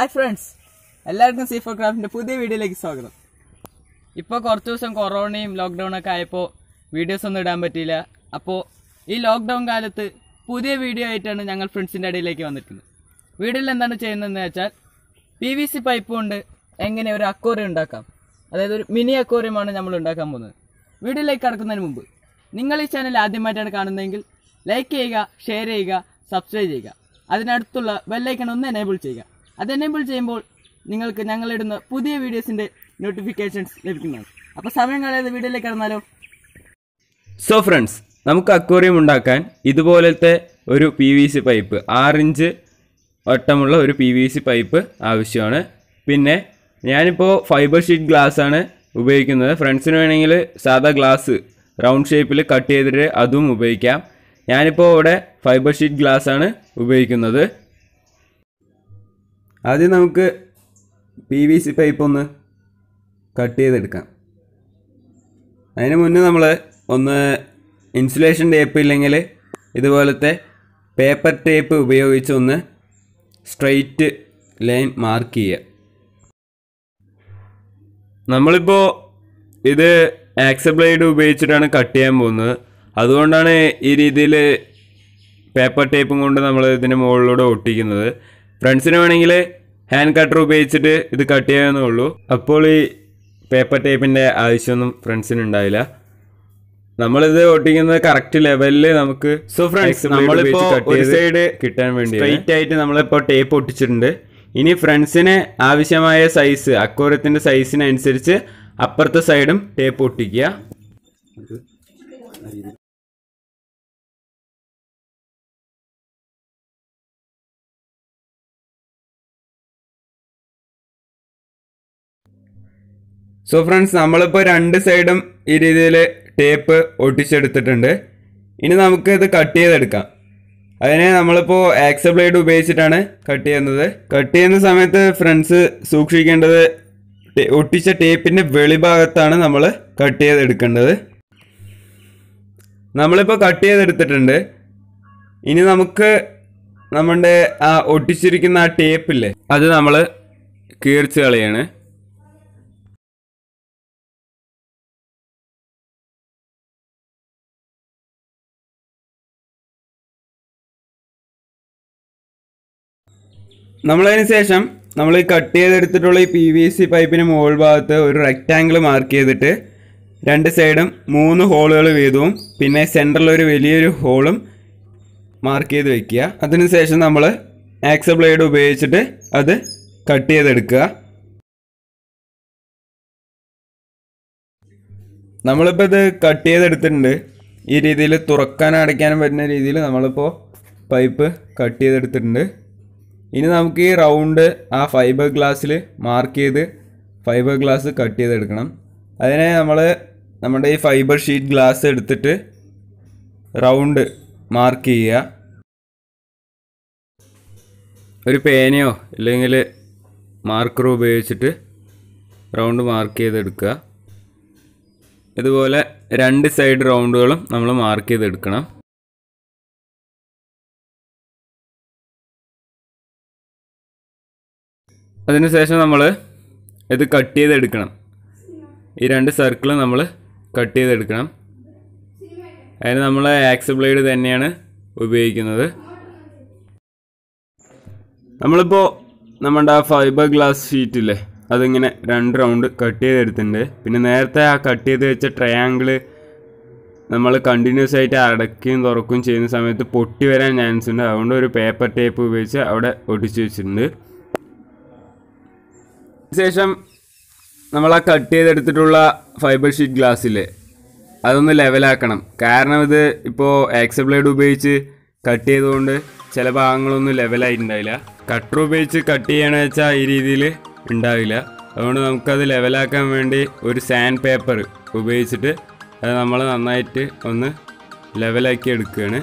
hi friends എല്ലാവർക്കും സീഫോ ക്രാഫ്റ്റിന്റെ പുതിയ വീഡിയോയിലേക്ക് സ്വാഗതം ഇപ്പോൾ കുറച്ച് ദിവസം കൊറോണയും ലോക്ക്ഡൗൺ ഒക്കെ ആയപ്പോൾ വീഡിയോസ് ഒന്നും ഇടാൻ പറ്റിയില്ല അപ്പോൾ ഈ ലോക്ക്ഡൗൺ കാലത്ത് പുതിയ വീഡിയോ ആയിട്ടാണ് ഞങ്ങൾ ഫ്രണ്ട്സിൻ്റെ ഇടയിലേക്ക് വന്നിരിക്കുന്നത് വീഡിയോയിൽ എന്താണ് ചെയ്യുന്നതെന്ന് വെച്ചാൽ പി വി സി പൈപ്പ് കൊണ്ട് എങ്ങനെ ഒരു അക്വോറിയം ഉണ്ടാക്കാം അതായത് ഒരു മിനി അക്വോറിയമാണ് നമ്മൾ ഉണ്ടാക്കാൻ പോകുന്നത് വീഡിയോയിലേക്ക് കടക്കുന്നതിന് മുമ്പ് നിങ്ങൾ ഈ ചാനൽ ആദ്യമായിട്ടാണ് കാണുന്നതെങ്കിൽ ലൈക്ക് ചെയ്യുക ഷെയർ ചെയ്യുക സബ്സ്ക്രൈബ് ചെയ്യുക അതിനടുത്തുള്ള ബെല്ലൈക്കൺ ഒന്ന് എനേബിൾ ചെയ്യുക അത് എനേബിൾ ചെയ്യുമ്പോൾ നിങ്ങൾക്ക് ഞങ്ങളിടുന്ന പുതിയ വീഡിയോസിന്റെ നോട്ടിഫിക്കേഷൻസ് ലഭിക്കുന്നതാണ് അപ്പോൾ സമയം കളയാതെ വീഡിയോയിലേക്ക് കടന്നാലോ സോ ഫ്രണ്ട്സ് നമുക്ക് അക്വേറിയം ഉണ്ടാക്കാൻ ഇതുപോലത്തെ ഒരു പി വി സി പൈപ്പ് ആറിഞ്ച് വട്ടമുള്ള ഒരു പി വി സി പൈപ്പ് ആവശ്യമാണ് പിന്നെ ഞാനിപ്പോൾ ഫൈബർ ഷീറ്റ് ഗ്ലാസ് ആണ് ഉപയോഗിക്കുന്നത് ഫ്രണ്ട്സിന് വേണമെങ്കിൽ സാധാ ഗ്ലാസ് റൗണ്ട് ഷേപ്പിൽ കട്ട് ചെയ്തിട്ട് അതും ഉപയോഗിക്കാം ഞാനിപ്പോൾ ഇവിടെ ഫൈബർ ഷീറ്റ് ഗ്ലാസ് ആണ് ഉപയോഗിക്കുന്നത് ആദ്യം നമുക്ക് പി വി സി പൈപ്പ് ഒന്ന് കട്ട് ചെയ്തെടുക്കാം അതിന് മുന്നേ നമ്മൾ ഒന്ന് ഇൻസുലേഷൻ ടേപ്പ് ഇല്ലെങ്കിൽ ഇതുപോലത്തെ പേപ്പർ ടേപ്പ് ഉപയോഗിച്ച് ഒന്ന് സ്ട്രെയിറ്റ് ലൈൻ മാർക്ക് ചെയ്യുക നമ്മളിപ്പോൾ ഇത് ആക്സ ബ്ലേഡ് ഉപയോഗിച്ചിട്ടാണ് കട്ട് ചെയ്യാൻ പോകുന്നത് അതുകൊണ്ടാണ് ഈ രീതിയിൽ പേപ്പർ ടേപ്പും കൊണ്ട് നമ്മൾ ഇതിൻ്റെ മുകളിലൂടെ ഒട്ടിക്കുന്നത് ഫ്രണ്ട്സിന് വേണമെങ്കിൽ ഹാൻഡ് കട്ടർ ഉപയോഗിച്ചിട്ട് ഇത് കട്ട് ചെയ്യാവുന്നേ ഉള്ളൂ അപ്പോൾ ഈ പേപ്പർ ടേപ്പിൻ്റെ ആവശ്യമൊന്നും ഫ്രണ്ട്സിന് ഉണ്ടാവില്ല നമ്മളിത് ഒട്ടിക്കുന്നത് കറക്റ്റ് ലെവലിൽ നമുക്ക് സോ ഫ്രണ്ട്സ് നമ്മളിപ്പോ ഒരു സൈഡ് കിട്ടാൻ വേണ്ടി സ്ട്രൈറ്റ് ആയിട്ട് നമ്മളിപ്പോൾ ടേപ്പ് ഒട്ടിച്ചിട്ടുണ്ട് ഇനി ഫ്രണ്ട്സിന് ആവശ്യമായ സൈസ് അക്വോറിയത്തിന്റെ സൈസിനനുസരിച്ച് അപ്പുറത്തെ സൈഡും ടേപ്പ് ഒട്ടിക്കുക സോ ഫ്രണ്ട്സ് നമ്മളിപ്പോൾ രണ്ട് സൈഡും ഈ രീതിയിൽ ടേപ്പ് ഒട്ടിച്ചെടുത്തിട്ടുണ്ട് ഇനി നമുക്ക് ഇത് കട്ട് ചെയ്തെടുക്കാം അതിനെ നമ്മളിപ്പോൾ ആക്സ ബ്ലേഡ് ഉപയോഗിച്ചിട്ടാണ് കട്ട് ചെയ്യുന്നത് കട്ട് ചെയ്യുന്ന സമയത്ത് ഫ്രണ്ട്സ് സൂക്ഷിക്കേണ്ടത് ടേ- ഒട്ടിച്ച ടേപ്പിൻ്റെ വെളിഭാഗത്താണ് നമ്മൾ കട്ട് ചെയ്തെടുക്കേണ്ടത് നമ്മളിപ്പോൾ കട്ട് ചെയ്തെടുത്തിട്ടുണ്ട് ഇനി നമുക്ക് നമ്മുടെ ആ ഒട്ടിച്ചിരിക്കുന്ന ആ ടേപ്പില്ലേ അത് നമ്മൾ കീർച്ച് കളയാണ് നമ്മളതിന് ശേഷം നമ്മൾ ഈ കട്ട് ചെയ്തെടുത്തിട്ടുള്ള ഈ പി വി സി പൈപ്പിന് മുകൾ ഭാഗത്ത് ഒരു റെക്റ്റാങ്കിൾ മാർക്ക് ചെയ്തിട്ട് രണ്ട് സൈഡും മൂന്ന് ഹോളുകൾ വീതവും പിന്നെ സെൻറ്ററിൽ ഒരു വലിയൊരു ഹോളും മാർക്ക് ചെയ്ത് വെക്കുക അതിനുശേഷം നമ്മൾ ആക്സ ബ്ലേഡ് ഉപയോഗിച്ചിട്ട് അത് കട്ട് ചെയ്തെടുക്കുക നമ്മളിപ്പോൾ ഇത് കട്ട് ചെയ്തെടുത്തിട്ടുണ്ട് ഈ രീതിയിൽ തുറക്കാനും അടയ്ക്കാനും പറ്റുന്ന രീതിയിൽ നമ്മളിപ്പോൾ പൈപ്പ് കട്ട് ചെയ്തെടുത്തിട്ടുണ്ട് ഇനി നമുക്ക് ഈ റൗണ്ട് ആ ഫൈബർ ഗ്ലാസ്സിൽ മാർക്ക് ചെയ്ത് ഫൈബർ ഗ്ലാസ് കട്ട് ചെയ്തെടുക്കണം അതിനെ നമ്മൾ നമ്മുടെ ഈ ഫൈബർ ഷീറ്റ് ഗ്ലാസ് എടുത്തിട്ട് റൗണ്ട് മാർക്ക് ചെയ്യുക ഒരു പേനയോ അല്ലെങ്കിൽ മാർക്കറോ ഉപയോഗിച്ചിട്ട് റൗണ്ട് മാർക്ക് ചെയ്തെടുക്കുക ഇതുപോലെ രണ്ട് സൈഡ് റൗണ്ടുകളും നമ്മൾ മാർക്ക് ചെയ്തെടുക്കണം അതിനുശേഷം നമ്മൾ ഇത് കട്ട് ചെയ്തെടുക്കണം ഈ രണ്ട് സർക്കിൾ നമ്മൾ കട്ട് ചെയ്തെടുക്കണം അതിന് നമ്മൾ ആക്സ് ബ്ലേഡ് തന്നെയാണ് ഉപയോഗിക്കുന്നത് നമ്മളിപ്പോൾ നമ്മുടെ ആ ഫൈബർ ഗ്ലാസ് ഷീറ്റില്ലേ അതിങ്ങനെ രണ്ട് റൗണ്ട് കട്ട് ചെയ്തെടുത്തിട്ടുണ്ട് പിന്നെ നേരത്തെ ആ കട്ട് ചെയ്ത് വെച്ച ട്രയാങ്കിള് നമ്മൾ കണ്ടിന്യൂസ് ആയിട്ട് അടയ്ക്കുകയും തുറക്കുകയും ചെയ്യുന്ന സമയത്ത് പൊട്ടി വരാൻ ചാൻസ് ഉണ്ട് അതുകൊണ്ട് ഒരു പേപ്പർ ടേപ്പ് ഉപയോഗിച്ച് അവിടെ ഒട്ടിച്ച് വെച്ചിട്ടുണ്ട് ശേഷം നമ്മൾ ആ കട്ട് ചെയ്തെടുത്തിട്ടുള്ള ഫൈബർ ഷീറ്റ് ഗ്ലാസ്സില്ലേ അതൊന്ന് ലെവലാക്കണം കാരണം ഇത് ഇപ്പോൾ ആക്സ ബ്ലേഡ് ഉപയോഗിച്ച് കട്ട് ചെയ്തുകൊണ്ട് ചില ഭാഗങ്ങളൊന്നും ലെവലായിട്ടുണ്ടാവില്ല കട്ടർ ഉപയോഗിച്ച് കട്ട് ചെയ്യണമെന്ന് വെച്ചാൽ ഈ രീതിയിൽ ഉണ്ടാവില്ല അതുകൊണ്ട് നമുക്കത് ലെവലാക്കാൻ വേണ്ടി ഒരു സാൻഡ് പേപ്പർ ഉപയോഗിച്ചിട്ട് അത് നമ്മൾ നന്നായിട്ട് ഒന്ന് ലെവലാക്കി എടുക്കുകയാണ്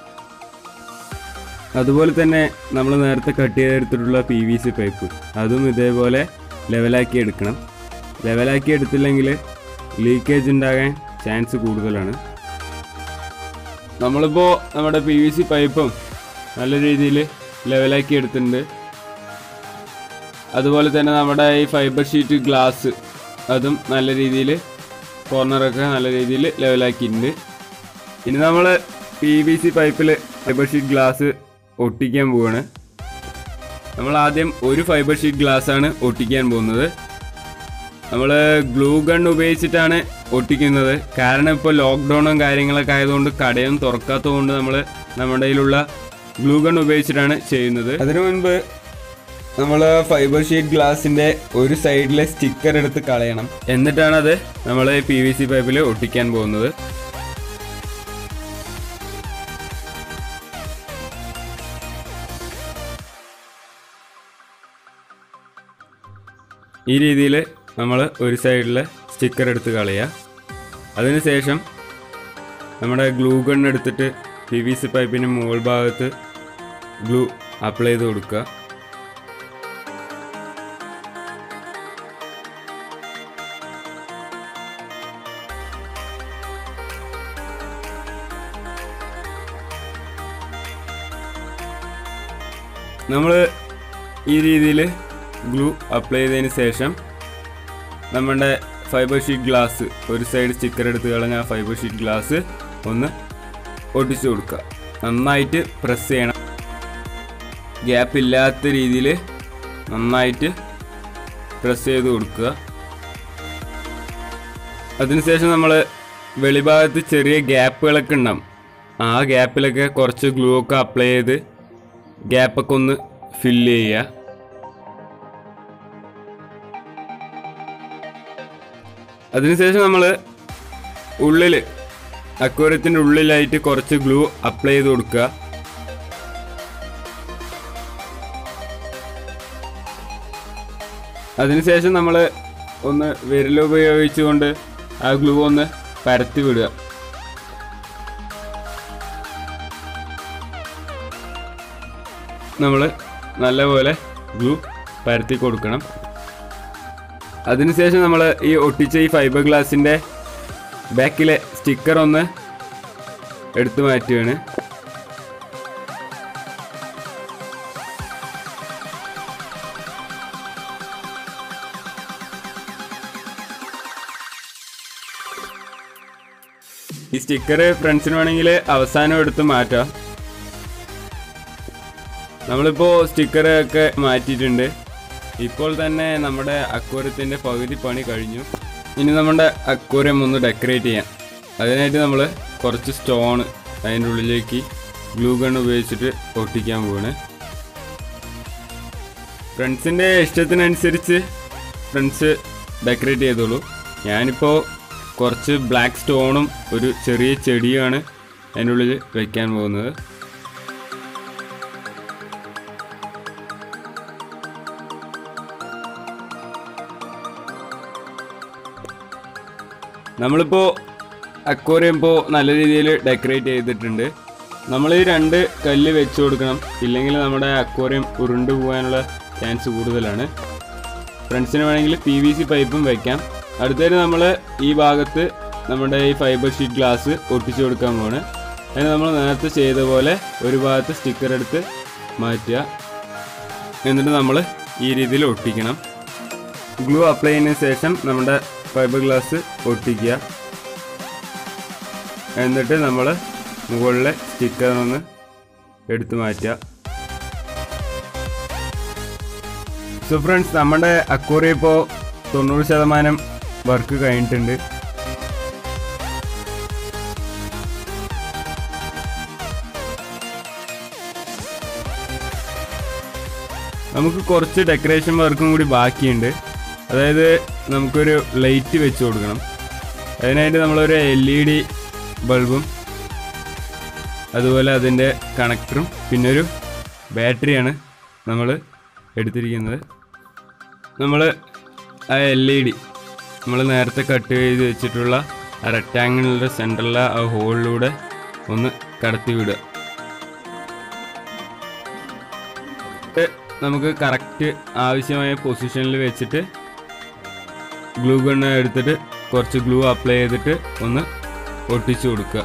അതുപോലെ തന്നെ നമ്മൾ നേരത്തെ കട്ട് ചെയ്തെടുത്തിട്ടുള്ള പി വി സി പൈപ്പ് അതും ഇതേപോലെ ലെവലാക്കി എടുക്കണം ലെവലാക്കി എടുത്തില്ലെങ്കിൽ ലീക്കേജ് ഉണ്ടാകാൻ ചാൻസ് കൂടുതലാണ് നമ്മളിപ്പോൾ നമ്മുടെ പി വി സി പൈപ്പും നല്ല രീതിയിൽ ലെവലാക്കി എടുത്തിട്ടുണ്ട് അതുപോലെ തന്നെ നമ്മുടെ ഈ ഫൈബർ ഷീറ്റ് ഗ്ലാസ് അതും നല്ല രീതിയിൽ കോർണറൊക്കെ നല്ല രീതിയിൽ ലെവലാക്കിയിട്ടുണ്ട് ഇനി നമ്മൾ പി വി സി പൈപ്പിൽ ഫൈബർ ഷീറ്റ് ഗ്ലാസ് ഒട്ടിക്കാൻ പോവാണ് നമ്മൾ ആദ്യം ഒരു ഫൈബർ ഷീറ്റ് ഗ്ലാസ് ആണ് ഒട്ടിക്കാൻ പോകുന്നത് നമ്മൾ ഗ്ലൂ ഗൺ ഉപയോഗിച്ചിട്ടാണ് ഒട്ടിക്കുന്നത് കാരണം ഇപ്പോൾ ലോക്ക്ഡൗണും കാര്യങ്ങളൊക്കെ ആയതുകൊണ്ട് കടയും തുറക്കാത്തത് കൊണ്ട് നമ്മൾ നമ്മുടെ കയ്യിലുള്ള ഗ്ലൂ ഗൺ ഉപയോഗിച്ചിട്ടാണ് ചെയ്യുന്നത് അതിനു മുൻപ് നമ്മൾ ഫൈബർ ഷീറ്റ് ഗ്ലാസിൻ്റെ ഒരു സൈഡിലെ സ്റ്റിക്കർ എടുത്ത് കളയണം എന്നിട്ടാണ് അത് നമ്മൾ പി വി സി പൈപ്പിൽ ഒട്ടിക്കാൻ പോകുന്നത് ഈ രീതിയിൽ നമ്മൾ ഒരു സൈഡിലെ സ്റ്റിക്കർ എടുത്ത് കളയുക അതിനുശേഷം നമ്മുടെ ഗ്ലൂ ഗൺ എടുത്തിട്ട് പി വി സി പൈപ്പിന് മുകൾ ഭാഗത്ത് ഗ്ലൂ അപ്ലൈ ചെയ്ത് കൊടുക്കുക നമ്മൾ ഈ രീതിയിൽ ഗ്ലൂ അപ്ലൈ ചെയ്തതിന് ശേഷം നമ്മുടെ ഫൈബർ ഷീറ്റ് ഗ്ലാസ് ഒരു സൈഡ് സ്റ്റിക്കർ എടുത്ത് കളഞ്ഞ ആ ഫൈബർ ഷീറ്റ് ഗ്ലാസ് ഒന്ന് ഒട്ടിച്ചു കൊടുക്കുക നന്നായിട്ട് പ്രസ് ചെയ്യണം ഗ്യാപ്പ് ഇല്ലാത്ത രീതിയിൽ നന്നായിട്ട് പ്രസ് ചെയ്ത് കൊടുക്കുക അതിനുശേഷം നമ്മൾ വെളിഭാഗത്ത് ചെറിയ ഗ്യാപ്പുകളൊക്കെ ഉണ്ടാവും ആ ഗ്യാപ്പിലൊക്കെ കുറച്ച് ഗ്ലൂ ഒക്കെ അപ്ലൈ ചെയ്ത് ഗ്യാപ്പൊക്കെ ഒന്ന് ഫില്ല് ചെയ്യുക അതിനുശേഷം നമ്മൾ ഉള്ളിൽ അക്വേറിയത്തിൻ്റെ ഉള്ളിലായിട്ട് കുറച്ച് ഗ്ലൂ അപ്ലൈ ചെയ്ത് കൊടുക്കുക അതിനുശേഷം നമ്മൾ ഒന്ന് വിരലുപയോഗിച്ചുകൊണ്ട് ആ ഗ്ലൂ ഒന്ന് പരത്തി വിടുക നമ്മൾ നല്ലപോലെ ഗ്ലൂ പരത്തി കൊടുക്കണം അതിനുശേഷം നമ്മൾ ഈ ഒട്ടിച്ച ഈ ഫൈബർ ഗ്ലാസിൻ്റെ ബാക്കിലെ സ്റ്റിക്കർ ഒന്ന് എടുത്തു മാറ്റുകയാണ് ഈ സ്റ്റിക്കർ ഫ്രണ്ട്സിന് വേണമെങ്കിൽ അവസാനം എടുത്ത് മാറ്റാം നമ്മളിപ്പോൾ സ്റ്റിക്കർ ഒക്കെ മാറ്റിയിട്ടുണ്ട് ഇപ്പോൾ തന്നെ നമ്മുടെ അക്വരത്തിൻ്റെ പകുതി പണി കഴിഞ്ഞു ഇനി നമ്മുടെ അക്വരം ഒന്ന് ഡെക്കറേറ്റ് ചെയ്യാം അതിനായിട്ട് നമ്മൾ കുറച്ച് സ്റ്റോൺ അതിൻ്റെ ഉള്ളിലേക്ക് ഗ്ലൂ ഗൺ ഉപയോഗിച്ചിട്ട് ഒട്ടിക്കാൻ പോവാണ് ഫ്രണ്ട്സിൻ്റെ ഇഷ്ടത്തിനനുസരിച്ച് ഫ്രണ്ട്സ് ഡെക്കറേറ്റ് ചെയ്തോളൂ ഞാനിപ്പോൾ കുറച്ച് ബ്ലാക്ക് സ്റ്റോണും ഒരു ചെറിയ ചെടിയുമാണ് അതിൻ്റെ ഉള്ളിൽ വയ്ക്കാൻ പോകുന്നത് നമ്മളിപ്പോൾ അക്വേറിയം ഇപ്പോൾ നല്ല രീതിയിൽ ഡെക്കറേറ്റ് ചെയ്തിട്ടുണ്ട് നമ്മൾ ഈ രണ്ട് കല്ല് വെച്ച് കൊടുക്കണം ഇല്ലെങ്കിൽ നമ്മുടെ അക്വേറിയം ഉരുണ്ടു പോകാനുള്ള ചാൻസ് കൂടുതലാണ് ഫ്രണ്ട്സിന് വേണമെങ്കിൽ പി വി സി പൈപ്പും വയ്ക്കാം അടുത്തതിന് നമ്മൾ ഈ ഭാഗത്ത് നമ്മുടെ ഈ ഫൈബർ ഷീറ്റ് ഗ്ലാസ് ഒട്ടിച്ചു കൊടുക്കാൻ പോണ് അതിന് നമ്മൾ നേരത്തെ ചെയ്ത പോലെ ഒരു ഭാഗത്ത് സ്റ്റിക്കർ എടുത്ത് മാറ്റുക എന്നിട്ട് നമ്മൾ ഈ രീതിയിൽ ഒട്ടിക്കണം ഗ്ലൂ അപ്ലൈ ചെയ്യുന്നതിന് ശേഷം നമ്മുടെ ഫൈബർ ഗ്ലാസ് ഒട്ടിക്കുക എന്നിട്ട് നമ്മൾ മുകളിലെ സ്റ്റിക്കർ ഒന്ന് എടുത്തു മാറ്റുക സോ ഫ്രണ്ട്സ് നമ്മുടെ അക്വറി ഇപ്പോൾ തൊണ്ണൂറ് ശതമാനം വർക്ക് കഴിഞ്ഞിട്ടുണ്ട് നമുക്ക് കുറച്ച് ഡെക്കറേഷൻ വർക്കും കൂടി ബാക്കിയുണ്ട് അതായത് നമുക്കൊരു ലൈറ്റ് വെച്ച് കൊടുക്കണം അതിനായിട്ട് നമ്മളൊരു എൽ ഇ ഡി ബൾബും അതുപോലെ അതിൻ്റെ കണക്ടറും പിന്നെ ഒരു ബാറ്ററിയാണ് നമ്മൾ എടുത്തിരിക്കുന്നത് നമ്മൾ ആ എൽ ഇ ഡി നമ്മൾ നേരത്തെ കട്ട് ചെയ്ത് വെച്ചിട്ടുള്ള ആ റെക്റ്റാങ്കിളിൻ്റെ സെൻറ്ററിലെ ആ ഹോളിലൂടെ ഒന്ന് കടത്തി വിടുക എന്നിട്ട് നമുക്ക് കറക്റ്റ് ആവശ്യമായ പൊസിഷനിൽ വെച്ചിട്ട് ഗ്ലൂ ഗണ്ണ് എടുത്തിട്ട് കുറച്ച് ഗ്ലൂ അപ്ലൈ ചെയ്തിട്ട് ഒന്ന് ഒട്ടിച്ചു കൊടുക്കുക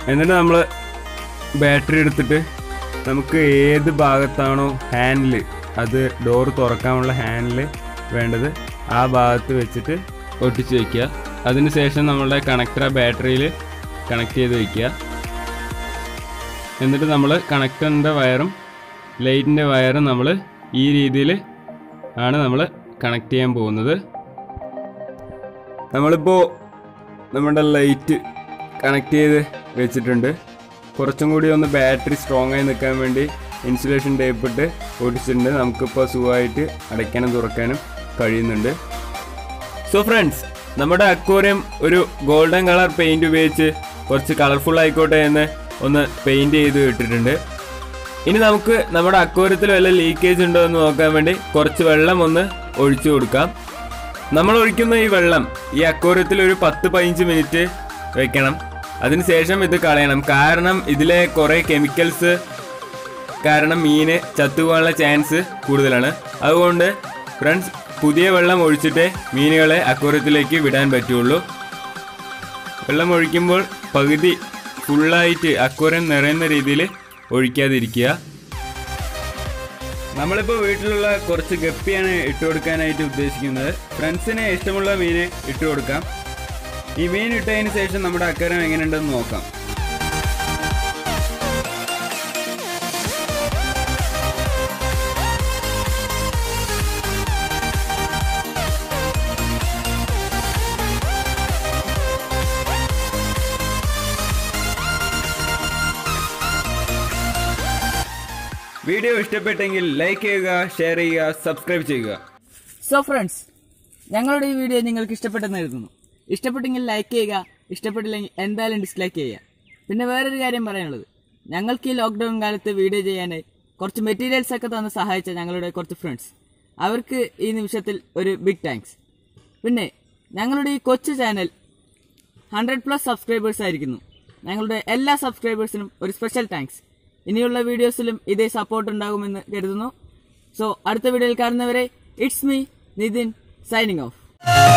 എന്നിട്ട് നമ്മൾ ബാറ്ററി എടുത്തിട്ട് നമുക്ക് ഏത് ഭാഗത്താണോ ഹാൻഡിൽ അത് ഡോർ തുറക്കാനുള്ള ഹാൻഡിൽ വേണ്ടത് ആ ഭാഗത്ത് വെച്ചിട്ട് ഒട്ടിച്ച് വയ്ക്കുക അതിനുശേഷം നമ്മളുടെ കണക്ടർ ബാറ്ററിയിൽ കണക്ട് ചെയ്ത് വയ്ക്കുക എന്നിട്ട് നമ്മൾ കണക്ടറിൻ്റെ വയറും ലൈറ്റിൻ്റെ വയറും നമ്മൾ ഈ രീതിയിൽ ആണ് നമ്മൾ കണക്ട് ചെയ്യാൻ പോകുന്നത് നമ്മളിപ്പോൾ നമ്മുടെ ലൈറ്റ് കണക്ട് ചെയ്ത് വെച്ചിട്ടുണ്ട് കുറച്ചും കൂടി ഒന്ന് ബാറ്ററി സ്ട്രോങ് ആയി നിൽക്കാൻ വേണ്ടി ഇൻസുലേഷൻ ടേപ്പ് ഇട്ട് ഒട്ടിച്ചിട്ടുണ്ട് നമുക്കിപ്പോൾ സുഖമായിട്ട് അടയ്ക്കാനും തുറക്കാനും കഴിയുന്നുണ്ട് സോ ഫ്രണ്ട്സ് നമ്മുടെ അക്വേറിയം ഒരു ഗോൾഡൻ കളർ പെയിന്റ് ഉപയോഗിച്ച് കുറച്ച് കളർഫുൾ ആയിക്കോട്ടെ എന്ന് ഒന്ന് പെയിന്റ് ചെയ്ത് ഇട്ടിട്ടുണ്ട് ഇനി നമുക്ക് നമ്മുടെ അക്വേറിയത്തിൽ വല്ല ലീക്കേജ് ഉണ്ടോ എന്ന് നോക്കാൻ വേണ്ടി കുറച്ച് വെള്ളം ഒന്ന് ഒഴിച്ചു കൊടുക്കാം നമ്മൾ ഒഴിക്കുന്ന ഈ വെള്ളം ഈ അക്വേറിയത്തിൽ ഒരു പത്ത് പതിനഞ്ച് മിനിറ്റ് വെക്കണം അതിനുശേഷം ഇത് കളയണം കാരണം ഇതിലെ കുറേ കെമിക്കൽസ് കാരണം മീന് ചത്തുപോകാനുള്ള ചാൻസ് കൂടുതലാണ് അതുകൊണ്ട് ഫ്രണ്ട്സ് പുതിയ വെള്ളം ഒഴിച്ചിട്ടേ മീനുകളെ അക്വേറിയത്തിലേക്ക് വിടാൻ പറ്റുള്ളൂ വെള്ളം ഒഴിക്കുമ്പോൾ പകുതി ഫുള്ളായിട്ട് അക്വേറിയം നിറയുന്ന രീതിയിൽ ഒഴിക്കാതിരിക്കുക നമ്മളിപ്പോൾ വീട്ടിലുള്ള കുറച്ച് ഗപ്പിയാണ് ഇട്ട് കൊടുക്കാനായിട്ട് ഉദ്ദേശിക്കുന്നത് ഫ്രണ്ട്സിന് ഇഷ്ടമുള്ള മീന് ഇട്ട് കൊടുക്കാം ഈ മീൻ ഇട്ടതിന് ശേഷം നമ്മുടെ അക്വേറിയം എങ്ങനെയുണ്ടെന്ന് നോക്കാം വീഡിയോ ഇഷ്ടപ്പെട്ടെങ്കിൽ ലൈക്ക് ചെയ്യുക ഷെയർ ചെയ്യുക സബ്സ്ക്രൈബ് ചെയ്യുക സോ ഫ്രണ്ട്സ് ഞങ്ങളുടെ ഈ വീഡിയോ നിങ്ങൾക്ക് ഇഷ്ടപ്പെട്ടെന്ന് കരുതുന്നു ഇഷ്ടപ്പെട്ടെങ്കിൽ ലൈക്ക് ചെയ്യുക ഇഷ്ടപ്പെട്ടില്ലെങ്കിൽ എന്തായാലും ഡിസ്ലൈക്ക് ചെയ്യുക പിന്നെ വേറൊരു കാര്യം പറയാനുള്ളത് ഞങ്ങൾക്ക് ഈ ലോക്ക്ഡൗൺ കാലത്ത് വീഡിയോ ചെയ്യാനായി കുറച്ച് മെറ്റീരിയൽസ് ഒക്കെ തന്ന് സഹായിച്ച ഞങ്ങളുടെ കുറച്ച് ഫ്രണ്ട്സ് അവർക്ക് ഈ നിമിഷത്തിൽ ഒരു ബിഗ് താങ്ക്സ് പിന്നെ ഞങ്ങളുടെ ഈ കൊച്ചു ചാനൽ ഹൺഡ്രഡ് പ്ലസ് സബ്സ്ക്രൈബേഴ്സ് ആയിരിക്കുന്നു ഞങ്ങളുടെ എല്ലാ സബ്സ്ക്രൈബേഴ്സിനും ഒരു സ്പെഷ്യൽ താങ്ക്സ് ഇനിയുള്ള വീഡിയോസിലും ഇതേ സപ്പോർട്ട് ഉണ്ടാകുമെന്ന് കരുതുന്നു സോ അടുത്ത വീഡിയോയിൽ കാണുന്നവരെ it's me Nitin signing of